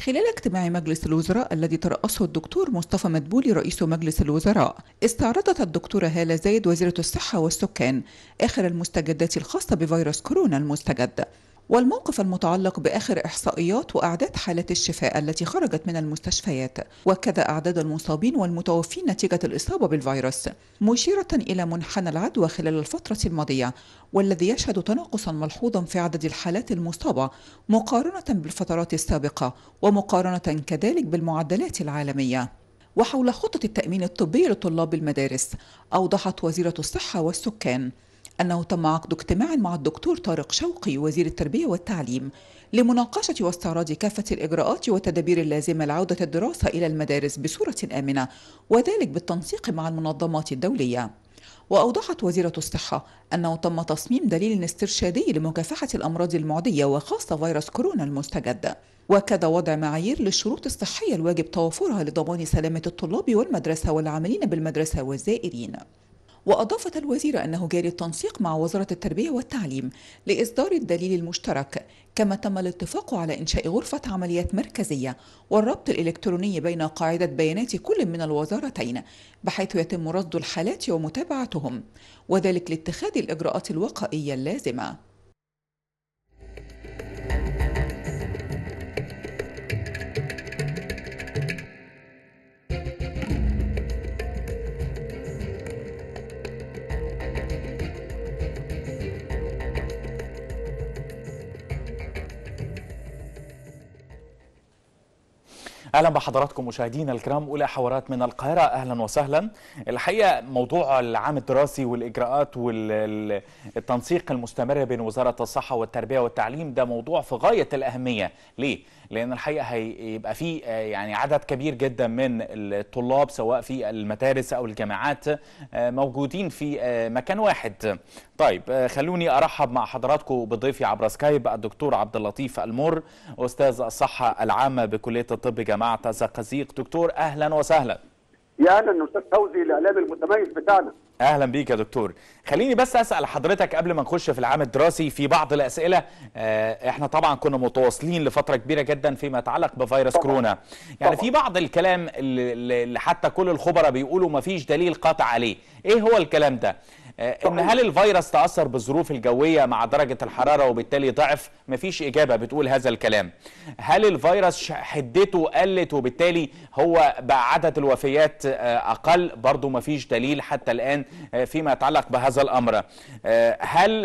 خلال اجتماع مجلس الوزراء الذي ترأسه الدكتور مصطفى مدبولي رئيس مجلس الوزراء استعرضت الدكتورة هالة زايد وزيرة الصحة والسكان آخر المستجدات الخاصة بفيروس كورونا المستجد والموقف المتعلق بآخر إحصائيات وأعداد حالات الشفاء التي خرجت من المستشفيات وكذا أعداد المصابين والمتوفين نتيجة الإصابة بالفيروس مشيرة إلى منحنى العدوى خلال الفترة الماضية والذي يشهد تناقصا ملحوظا في عدد الحالات المصابة مقارنة بالفترات السابقة ومقارنة كذلك بالمعدلات العالمية وحول خطة التأمين الطبي لطلاب المدارس أوضحت وزيرة الصحة والسكان أنه تم عقد اجتماع مع الدكتور طارق شوقي وزير التربية والتعليم لمناقشة واستعراض كافة الإجراءات والتدابير اللازمة لعودة الدراسة إلى المدارس بصورة آمنة وذلك بالتنسيق مع المنظمات الدولية. وأوضحت وزيرة الصحة أنه تم تصميم دليل استرشادي لمكافحة الأمراض المعدية وخاصة فيروس كورونا المستجد وكذا وضع معايير للشروط الصحية الواجب توفرها لضمان سلامة الطلاب والمدرسة والعاملين بالمدرسة والزائرين وأضافت الوزيرة أنه جاري التنسيق مع وزارة التربية والتعليم لإصدار الدليل المشترك كما تم الاتفاق على إنشاء غرفة عمليات مركزية والربط الإلكتروني بين قاعدة بيانات كل من الوزارتين بحيث يتم رصد الحالات ومتابعتهم وذلك لاتخاذ الإجراءات الوقائية اللازمة اهلا بحضراتكم مشاهدينا الكرام اولى حوارات من القاهره اهلا وسهلا الحقيقه موضوع العام الدراسي والاجراءات والتنسيق المستمر بين وزاره الصحه والتربيه والتعليم ده موضوع في غايه الاهميه ليه لان الحقيقه هيبقى في يعني عدد كبير جدا من الطلاب سواء في المدارس او الجامعات موجودين في مكان واحد طيب خلوني ارحب مع حضراتكم بضيفي عبر سكايب الدكتور عبد اللطيف المر استاذ الصحه العامه بكليه الطب جامعه الزقازيق دكتور اهلا وسهلا يا اهلا استاذ فوزي الاعلام المتميز بتاعنا اهلا بيك يا دكتور خليني بس اسال حضرتك قبل ما نخش في العام الدراسي في بعض الاسئله احنا طبعا كنا متواصلين لفتره كبيره جدا فيما يتعلق بفيروس طبعا. كورونا يعني طبعا. في بعض الكلام اللي حتى كل الخبراء بيقولوا ما فيش دليل قاطع عليه ايه هو الكلام ده ان هل الفيروس تاثر بالظروف الجويه مع درجه الحراره وبالتالي ضعف مفيش اجابه بتقول هذا الكلام هل الفيروس حدته قلت وبالتالي هو بقى عدد الوفيات اقل برضه مفيش دليل حتى الان فيما يتعلق بهذا الامر هل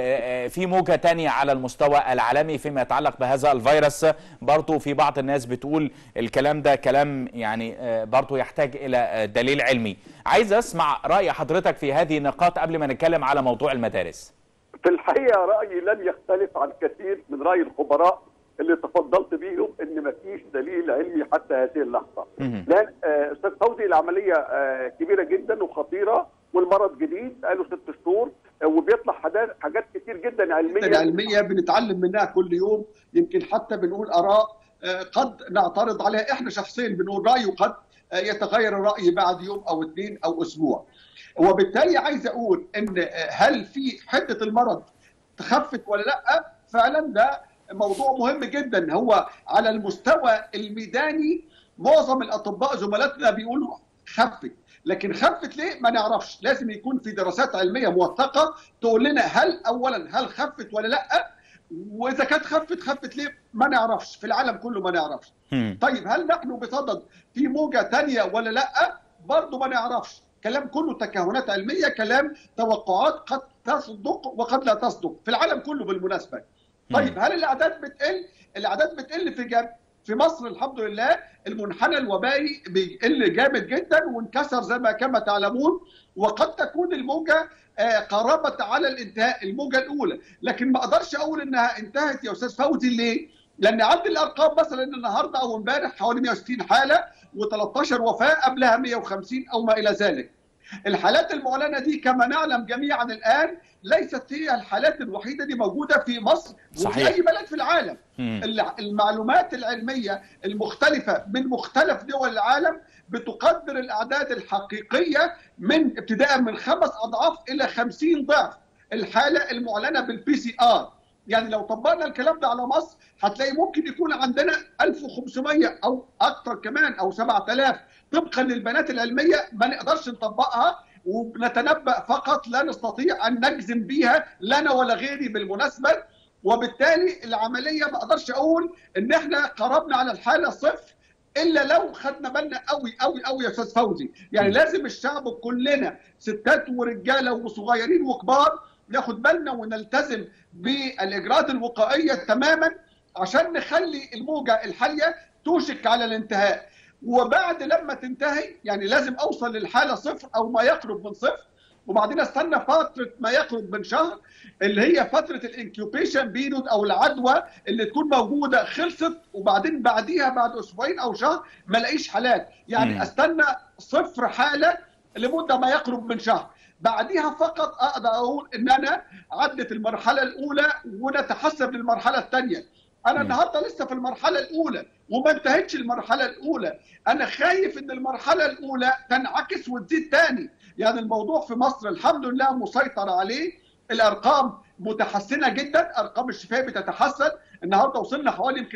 في موجه تانية على المستوى العالمي فيما يتعلق بهذا الفيروس برضه في بعض الناس بتقول الكلام ده كلام يعني برضه يحتاج الى دليل علمي عايز اسمع راي حضرتك في هذه النقاط قبل ما نتكلم على موضوع المدارس في الحقيقه رايي لن يختلف عن كثير من راي الخبراء اللي تفضلت بيهم ان مفيش دليل علمي حتى هذه اللحظه لان استاذ فوزي العمليه كبيره جدا وخطيره والمرض جديد بقاله ست شهور وبيطلع حاجات كتير جدا علميه علميه بنتعلم منها كل يوم يمكن حتى بنقول اراء قد نعترض عليها احنا شخصيا بنقول راي وقد يتغير الراي بعد يوم او اثنين او اسبوع وبالتالي عايز اقول ان هل في حده المرض تخفت ولا لا فعلا ده موضوع مهم جدا هو على المستوى الميداني معظم الاطباء زملاتنا بيقولوا خفت لكن خفت ليه ما نعرفش لازم يكون في دراسات علميه موثقه تقول لنا هل اولا هل خفت ولا لا واذا كانت خفت خفت ليه ما نعرفش في العالم كله ما نعرفش طيب هل نحن بصدد في موجه ثانيه ولا لا برضه ما نعرفش كلام كله تكهنات علميه كلام توقعات قد تصدق وقد لا تصدق في العالم كله بالمناسبه طيب هل الاعداد بتقل الاعداد بتقل في جاب في مصر الحمد لله المنحنى الوبائي بيقل جامد جدا وانكسر زي ما كما تعلمون وقد تكون الموجه قربت على الانتهاء الموجه الاولى لكن ما اقدرش اقول انها انتهت يا استاذ فوزي ليه؟ لان عندي الارقام مثلا النهارده او امبارح حوالي 160 حاله و13 وفاه قبلها 150 او ما الى ذلك. الحالات المعلنه دي كما نعلم جميعا الان ليست هي الحالات الوحيده دي موجوده في مصر صحيح. وفي اي بلد في العالم. مم. المعلومات العلميه المختلفه من مختلف دول العالم بتقدر الاعداد الحقيقيه من ابتداء من خمس اضعاف الى 50 ضعف الحاله المعلنه بالبي سي ار يعني لو طبقنا الكلام ده على مصر هتلاقي ممكن يكون عندنا 1500 او اكثر كمان او 7000 طبقا للبيانات العلميه ما نقدرش نطبقها وبنتنبأ فقط لا نستطيع ان نجزم بيها لنا ولا غيري بالمناسبه وبالتالي العمليه ما اقدرش اقول ان احنا قربنا على الحاله صفر الا لو خدنا بالنا قوي قوي قوي يا استاذ فوزي يعني لازم الشعب كلنا ستات ورجاله وصغيرين وكبار ناخد بالنا ونلتزم بالاجراءات الوقائيه تماما عشان نخلي الموجه الحاليه توشك على الانتهاء وبعد لما تنتهي يعني لازم اوصل للحاله صفر او ما يقرب من صفر وبعدين استنى فتره ما يقرب من شهر اللي هي فتره الانكيوبيشن بيريود او العدوى اللي تكون موجوده خلصت وبعدين بعديها بعد اسبوعين او شهر ما الاقيش حالات يعني مم. استنى صفر حاله لمده ما يقرب من شهر بعديها فقط اقدر اقول ان انا عدت المرحله الاولى ونتحسب للمرحله الثانيه انا مم. النهارده لسه في المرحله الاولى وما انتهتش المرحله الاولى انا خايف ان المرحله الاولى تنعكس وتزيد تاني يعني الموضوع في مصر الحمد لله مسيطر عليه الارقام متحسنه جدا ارقام الشفاء بتتحسن النهارده وصلنا حوالي يمكن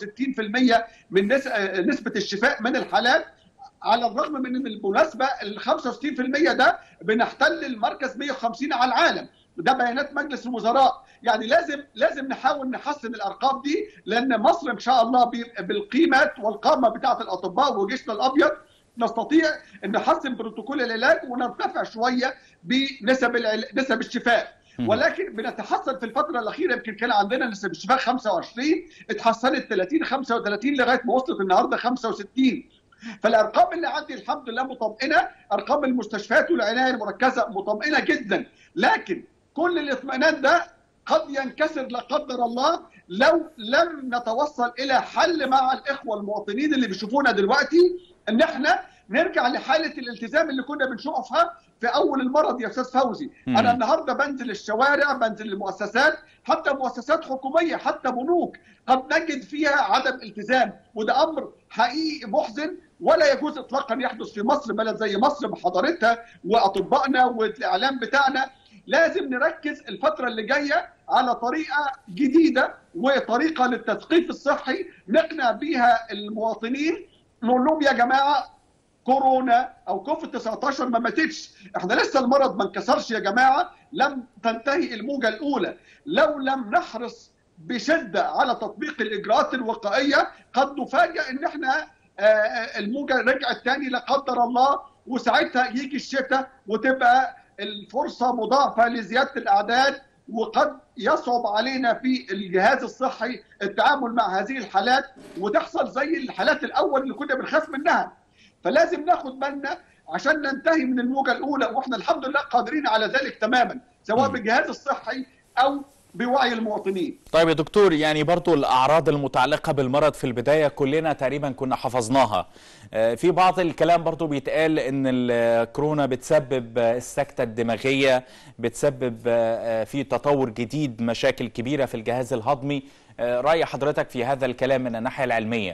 65% من نس- آه، نسبه الشفاء من الحالات على الرغم من ان بالمناسبه ال 65% ده بنحتل المركز 150 على العالم ده بيانات مجلس الوزراء يعني لازم لازم نحاول نحسن الارقام دي لان مصر ان شاء الله بي- بالقيمه والقامه بتاعه الاطباء وجيشنا الابيض نستطيع ان نحسن بروتوكول العلاج ونرتفع شويه بنسب العل... نسب الشفاء مم. ولكن بنتحسن في الفتره الاخيره يمكن كان عندنا نسب الشفاء 25 اتحسنت 30 35 لغايه ما وصلت النهارده 65 فالارقام اللي عندي الحمد لله مطمئنه ارقام المستشفيات والعنايه المركزه مطمئنه جدا لكن كل الاطمئنان ده قد ينكسر لا قدر الله لو لم نتوصل الى حل مع الاخوه المواطنين اللي بيشوفونا دلوقتي ان احنا نرجع لحاله الالتزام اللي كنا بنشوفها في اول المرض يا استاذ فوزي مم. انا النهارده بنزل الشوارع بنزل المؤسسات حتى مؤسسات حكوميه حتى بنوك قد نجد فيها عدم التزام وده امر حقيقي محزن ولا يجوز اطلاقا يحدث في مصر بلد زي مصر بحضارتها واطبائنا والاعلام بتاعنا لازم نركز الفتره اللي جايه على طريقه جديده وطريقه للتثقيف الصحي نقنع بيها المواطنين نقول لهم يا جماعه كورونا او كوفيد 19 ما ماتتش احنا لسه المرض ما انكسرش يا جماعه لم تنتهي الموجه الاولى لو لم نحرص بشده على تطبيق الاجراءات الوقائيه قد نفاجئ ان احنا آه، آه، الموجه رجعت تاني لا قدر الله وساعتها يجي الشتاء وتبقى الفرصه مضاعفه لزياده الاعداد وقد يصعب علينا في الجهاز الصحي التعامل مع هذه الحالات وتحصل زي الحالات الاول اللي كنا بنخاف منها فلازم ناخد بالنا عشان ننتهي من الموجه الاولى واحنا الحمد لله قادرين على ذلك تماما سواء مم. بالجهاز الصحي او بوعي المواطنين طيب يا دكتور يعني برضو الأعراض المتعلقة بالمرض في البداية كلنا تقريبا كنا حفظناها آه، في بعض الكلام برضو بيتقال ان الكورونا بتسبب آه، السكتة الدماغية بتسبب آه، آه، في تطور جديد مشاكل كبيرة في الجهاز الهضمي آه، رأي حضرتك في هذا الكلام من الناحية العلمية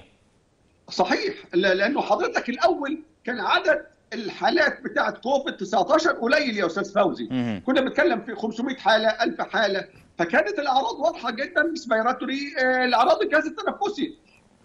صحيح ل- لانه حضرتك الاول كان عدد الحالات بتاعت كوفيد 19 قليل يا استاذ فوزي مهم. كنا بنتكلم في 500 حاله 1000 حاله فكانت الاعراض واضحه جدا ريسبيراتوري الاعراض الجهاز التنفسي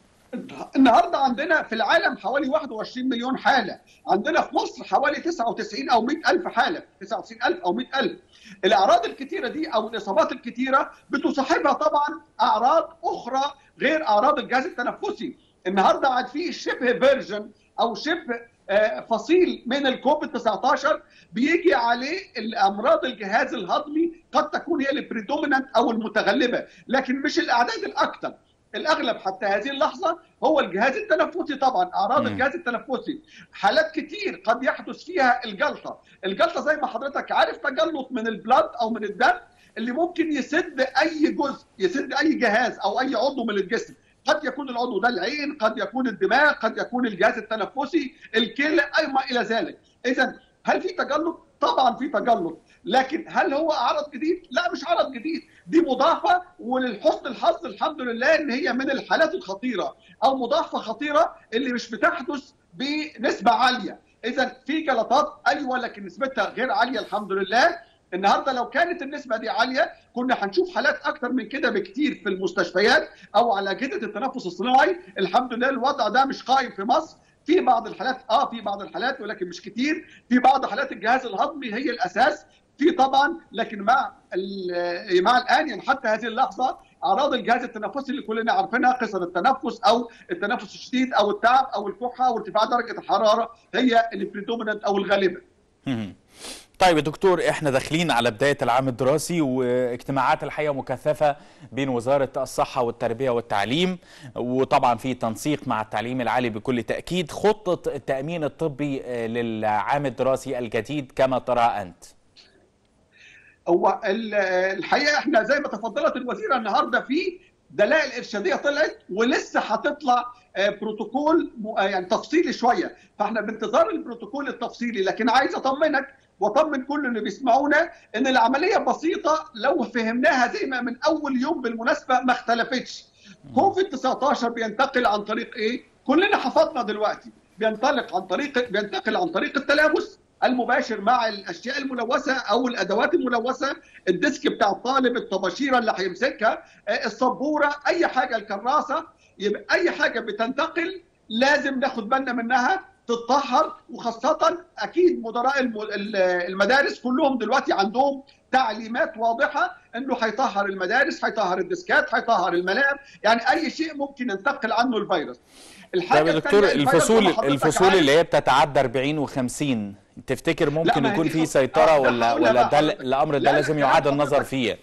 النهارده عندنا في العالم حوالي 21 مليون حاله عندنا في مصر حوالي 99 او 100 الف حاله 99 الف او 100 الف الاعراض الكتيره دي او الاصابات الكتيره بتصاحبها طبعا اعراض اخرى غير اعراض الجهاز التنفسي النهارده عاد في شبه فيرجن او شبه آه، فصيل من الكوفيد 19 بيجي عليه الامراض الجهاز الهضمي قد تكون هي البريدومينانت او المتغلبه لكن مش الاعداد الاكثر الاغلب حتى هذه اللحظه هو الجهاز التنفسي طبعا اعراض مم. الجهاز التنفسي حالات كتير قد يحدث فيها الجلطه الجلطه زي ما حضرتك عارف تجلط من البلاد او من الدم اللي ممكن يسد اي جزء يسد اي جهاز او اي عضو من الجسم قد يكون العضو ده العين قد يكون الدماغ قد يكون الجهاز التنفسي الكلى اي ما الى ذلك اذا هل في تجلط طبعا في تجلط لكن هل هو عرض جديد لا مش عرض جديد دي مضاعفه وللحسن الحظ الحمد لله ان هي من الحالات الخطيره او مضاعفه خطيره اللي مش بتحدث بنسبه عاليه اذا في جلطات ايوه لكن نسبتها غير عاليه الحمد لله النهارده لو كانت النسبه دي عاليه كنا هنشوف حالات اكتر من كده بكتير في المستشفيات او على اجهزه التنفس الصناعي الحمد لله الوضع ده مش قائم في مصر في بعض الحالات اه في بعض الحالات ولكن مش كتير في بعض حالات الجهاز الهضمي هي الاساس في طبعا لكن مع مع الان يعني حتى هذه اللحظه اعراض الجهاز التنفسي اللي كلنا عارفينها قصر التنفس او التنفس الشديد او التعب او الكحه او ارتفاع درجه الحراره هي البريدومينانت او الغالبه. طيب يا دكتور احنا داخلين على بدايه العام الدراسي واجتماعات الحقيقه مكثفه بين وزاره الصحه والتربيه والتعليم وطبعا في تنسيق مع التعليم العالي بكل تاكيد خطه التامين الطبي للعام الدراسي الجديد كما ترى انت. هو الحقيقه احنا زي ما تفضلت الوزيره النهارده في دلائل ارشاديه طلعت ولسه هتطلع بروتوكول يعني تفصيلي شويه فاحنا بانتظار البروتوكول التفصيلي لكن عايز اطمنك واطمن كل اللي بيسمعونا ان العمليه بسيطه لو فهمناها زي ما من اول يوم بالمناسبه ما اختلفتش كوفيد 19 بينتقل عن طريق ايه كلنا حفظنا دلوقتي بينطلق عن طريق بينتقل عن طريق التلامس المباشر مع الاشياء الملوثه او الادوات الملوثه الديسك بتاع الطالب الطباشيره اللي هيمسكها السبوره اي حاجه الكراسه يبقى اي حاجه بتنتقل لازم ناخد بالنا منها تتطهر وخاصه اكيد مدراء المدارس كلهم دلوقتي عندهم تعليمات واضحه انه هيطهر المدارس هيطهر الديسكات هيطهر الملاعب يعني اي شيء ممكن ينتقل عنه الفيروس الحاجه طيب دكتور الفصول الفصول اللي هي بتتعدى 40 و50 تفتكر ممكن يكون في سيطره ولا ولا ده الامر ده لازم يعاد النظر فيه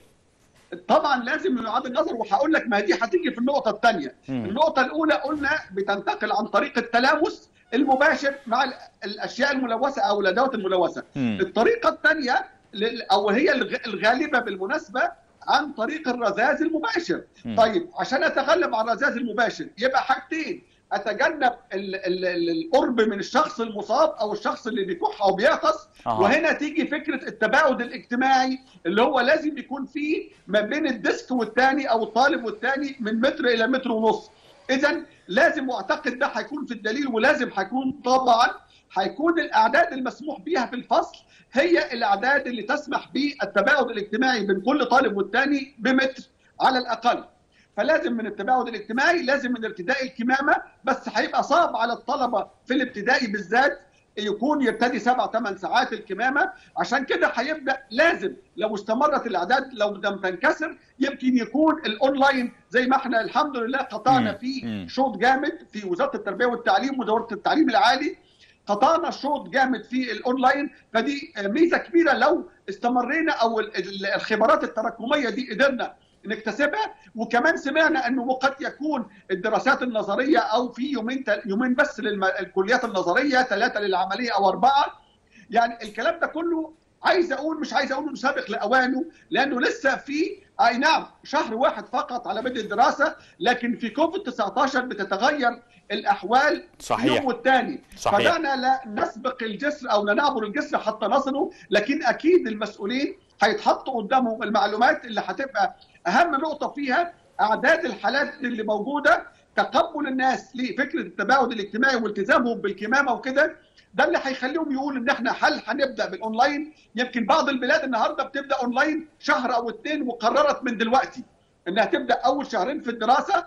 طبعا لازم يعاد النظر وهقول لك ما دي هتيجي في النقطه الثانيه النقطه الاولى قلنا بتنتقل عن طريق التلامس المباشر مع الاشياء الملوثه او الادوات الملوثه الطريقه الثانيه او هي الغالبه بالمناسبه عن طريق الرذاذ المباشر م. طيب عشان اتغلب على الرذاذ المباشر يبقى حاجتين اتجنب ال ال ال القرب من الشخص المصاب او الشخص اللي بيكح او بيعطس آه. وهنا تيجي فكره التباعد الاجتماعي اللي هو لازم يكون فيه ما بين الديسك والثاني او الطالب والثاني من متر الى متر ونص اذا لازم واعتقد ده هيكون في الدليل ولازم هيكون طبعا هيكون الاعداد المسموح بها في الفصل هي الاعداد اللي تسمح بالتباعد الاجتماعي بين كل طالب والثاني بمتر على الاقل فلازم من التباعد الاجتماعي لازم من ارتداء الكمامه بس هيبقى صعب على الطلبه في الابتدائي بالذات يكون يرتدي سبع ثمان ساعات الكمامه عشان كده هيبدا لازم لو استمرت الاعداد لو لم تنكسر يمكن يكون الاونلاين زي ما احنا الحمد لله قطعنا فيه شوط جامد في وزاره التربيه والتعليم وزاره التعليم العالي قطعنا شوط جامد في الاونلاين فدي ميزه كبيره لو استمرينا او الخبرات التراكميه دي قدرنا نكتسبها وكمان سمعنا انه قد يكون الدراسات النظريه او في يومين يومين بس للكليات النظريه ثلاثه للعمليه او اربعه يعني الكلام ده كله عايز اقول مش عايز اقول انه سابق لاوانه لانه لسه في اي نعم شهر واحد فقط على بدء الدراسه لكن في كوفيد 19 بتتغير الاحوال صحيح يوم والتاني صحيح. فدعنا لا نسبق الجسر او لا نعبر الجسر حتى نصله لكن اكيد المسؤولين هيتحطوا قدامهم المعلومات اللي هتبقى اهم نقطه فيها اعداد الحالات اللي موجوده تقبل الناس لفكره التباعد الاجتماعي والتزامهم بالكمامه وكده ده اللي هيخليهم يقولوا ان احنا هل هنبدا بالاونلاين يمكن بعض البلاد النهارده بتبدا اونلاين شهر او اثنين وقررت من دلوقتي انها تبدا اول شهرين في الدراسه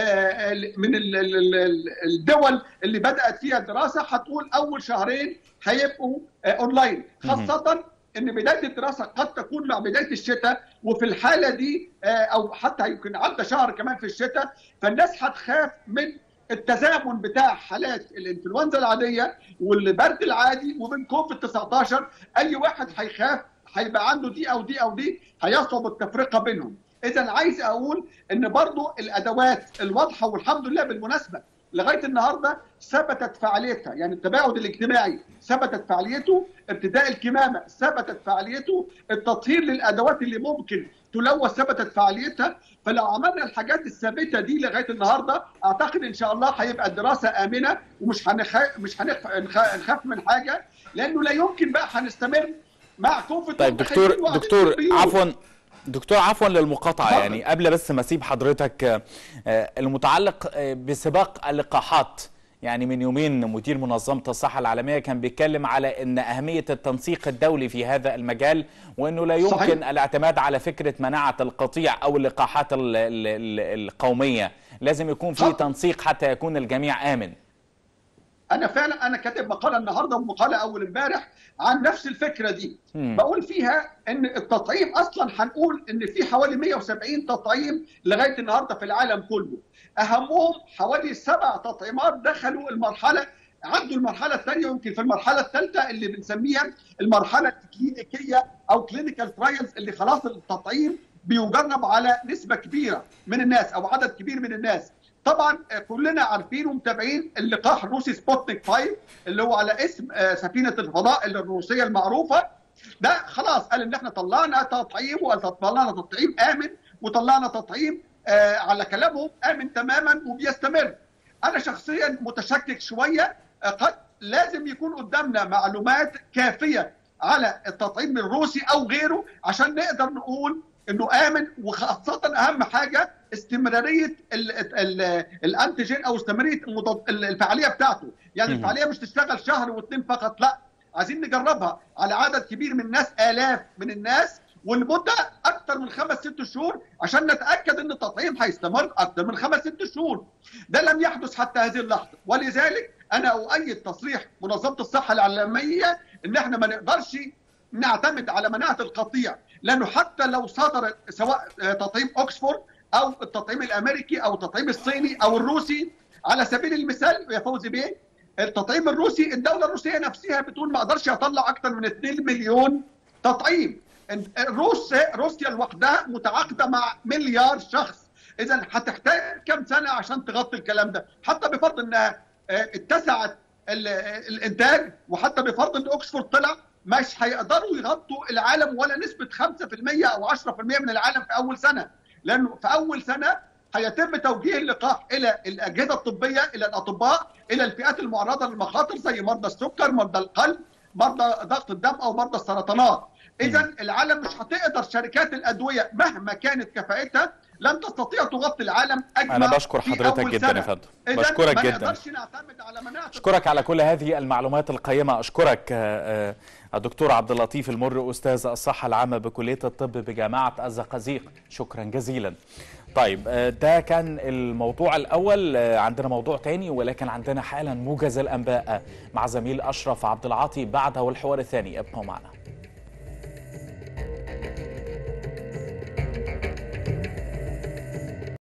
من الدول اللي بدات فيها الدراسه هتقول اول شهرين هيبقوا اونلاين خاصه ان بدايه الدراسه قد تكون مع بدايه الشتاء وفي الحاله دي او حتى يمكن عدى شهر كمان في الشتاء فالناس هتخاف من التزامن بتاع حالات الانفلونزا العاديه والبرد العادي وبين كوفيد 19 اي واحد هيخاف هيبقى عنده دي او دي او دي هيصعب التفرقه بينهم اذا عايز اقول ان برضو الادوات الواضحه والحمد لله بالمناسبه لغايه النهارده ثبتت فعاليتها يعني التباعد الاجتماعي ثبتت فعاليته ارتداء الكمامه ثبتت فعاليته التطهير للادوات اللي ممكن تلوث ثبتت فعاليتها فلو عملنا الحاجات الثابته دي لغايه النهارده اعتقد ان شاء الله هيبقى الدراسه امنه ومش هنخاف مش هنخ... نخاف من حاجه لانه لا يمكن بقى هنستمر مع كوفيد طيب دكتور دكتور عفوا دكتور عفوا للمقاطعه طبعا. يعني قبل بس ما اسيب حضرتك المتعلق بسباق اللقاحات يعني من يومين مدير منظمة الصحة العالمية كان بيتكلم على أن أهمية التنسيق الدولي في هذا المجال وأنه لا يمكن صحيح. الاعتماد على فكرة مناعة القطيع أو اللقاحات ال ال ال القومية لازم يكون في تنسيق حتى يكون الجميع آمن انا فعلا انا كاتب مقاله النهارده ومقاله اول امبارح عن نفس الفكره دي مم. بقول فيها ان التطعيم اصلا هنقول ان في حوالي 170 تطعيم لغايه النهارده في العالم كله اهمهم حوالي سبع تطعيمات دخلوا المرحله عدوا المرحله الثانيه ويمكن في المرحله الثالثه اللي بنسميها المرحله الكلينيكيه او كلينيكال ترايلز اللي خلاص التطعيم بيجرب على نسبه كبيره من الناس او عدد كبير من الناس طبعا كلنا عارفين ومتابعين اللقاح الروسي سبوتنيك 5 اللي هو على اسم سفينه الفضاء الروسيه المعروفه ده خلاص قال ان احنا طلعنا تطعيم وطلعنا تطعيم امن وطلعنا تطعيم آه على كلامهم امن تماما وبيستمر انا شخصيا متشكك شويه قد لازم يكون قدامنا معلومات كافيه على التطعيم الروسي او غيره عشان نقدر نقول انه امن وخاصه اهم حاجه استمراريه ال ال الانتيجين او استمراريه الفعاليه بتاعته يعني م. الفعاليه مش تشتغل شهر واثنين فقط لا عايزين نجربها على عدد كبير من الناس الاف من الناس والمده اكثر من خمس ست شهور عشان نتاكد ان التطعيم هيستمر اكثر من خمس ست شهور ده لم يحدث حتى هذه اللحظه ولذلك انا اؤيد تصريح منظمه الصحه العالميه ان احنا ما نقدرش نعتمد على مناعه القطيع لانه حتى لو صدر سواء تطعيم اوكسفورد او التطعيم الامريكي او التطعيم الصيني او الروسي على سبيل المثال يا فوزي بيه التطعيم الروسي الدوله الروسيه نفسها بتقول ما اقدرش اطلع اكثر من 2 مليون تطعيم روسيا روسيا لوحدها متعاقده مع مليار شخص اذا هتحتاج كم سنه عشان تغطي الكلام ده حتى بفرض انها اتسعت الانتاج وحتى بفرض ان اوكسفورد طلع مش هيقدروا يغطوا العالم ولا نسبه 5% او 10% من العالم في اول سنه لانه في اول سنه هيتم توجيه اللقاح الى الاجهزه الطبيه الى الاطباء الى الفئات المعرضه للمخاطر زي مرضى السكر مرضى القلب مرضى ضغط الدم او مرضى السرطانات اذا العالم مش هتقدر شركات الادويه مهما كانت كفاءتها لن تستطيع تغطي العالم اجمع انا بشكر حضرتك جدا يا فندم بشكرك جدا نعتمد على مناعه اشكرك على كل هذه المعلومات القيمه اشكرك الدكتور عبد اللطيف المر استاذ الصحه العامه بكليه الطب بجامعه الزقازيق شكرا جزيلا طيب ده كان الموضوع الاول عندنا موضوع تاني ولكن عندنا حالا موجز الانباء مع زميل اشرف عبد العاطي بعده الحوار الثاني ابقوا معنا